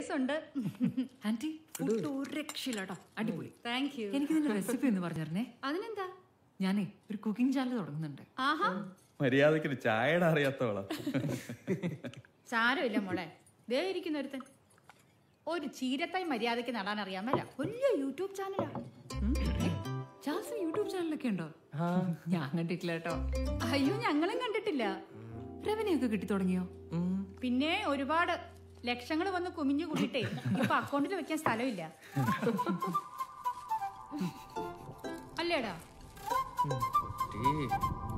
ഉണ്ട് anti food ഒരു രക്ഷയില്ലാട്ടോ അടിപൊളി താങ്ക് യു എനിക്ക് ഇതിന്റെ റെസിപ്പി ഒന്ന് പറഞ്ഞിരുന്നേ അതിനെന്താ ഞാനേ ഒരു കുക്കിംഗ് ചാനൽ തുടങ്ങുന്നുണ്ട് ആഹാ മര്യാദക്ക് ചായയുടെ അറിയാത്തവളാ സാരമില്ല മോളെ ദേ ഇരിക്കുന്ന ഒരുത്തൻ ഒരു ചീരത്തായി മര്യാദയ്ക്ക് നടാൻ അറിയാൻ മേല വലിയ യൂട്യൂബ് ചാനലാ ഉം. ഏ, ചാൾസിന് യൂട്യൂബ് ചാനലൊക്കെ ഉണ്ടോ ഞാൻ കണ്ടിട്ടില്ല കേട്ടോ അയ്യോ ഞങ്ങളും കണ്ടിട്ടില്ല റവന്യൂ ഒക്കെ കിട്ടി തുടങ്ങിയോ പിന്നെ ഒരുപാട് ലക്ഷങ്ങൾ വന്ന് കുമിഞ്ഞു കൂടിയിട്ടേ ഇപ്പൊ അക്കൗണ്ടിൽ വെക്കാൻ സ്ഥലമില്ല അല്ലേടാ ഏയ്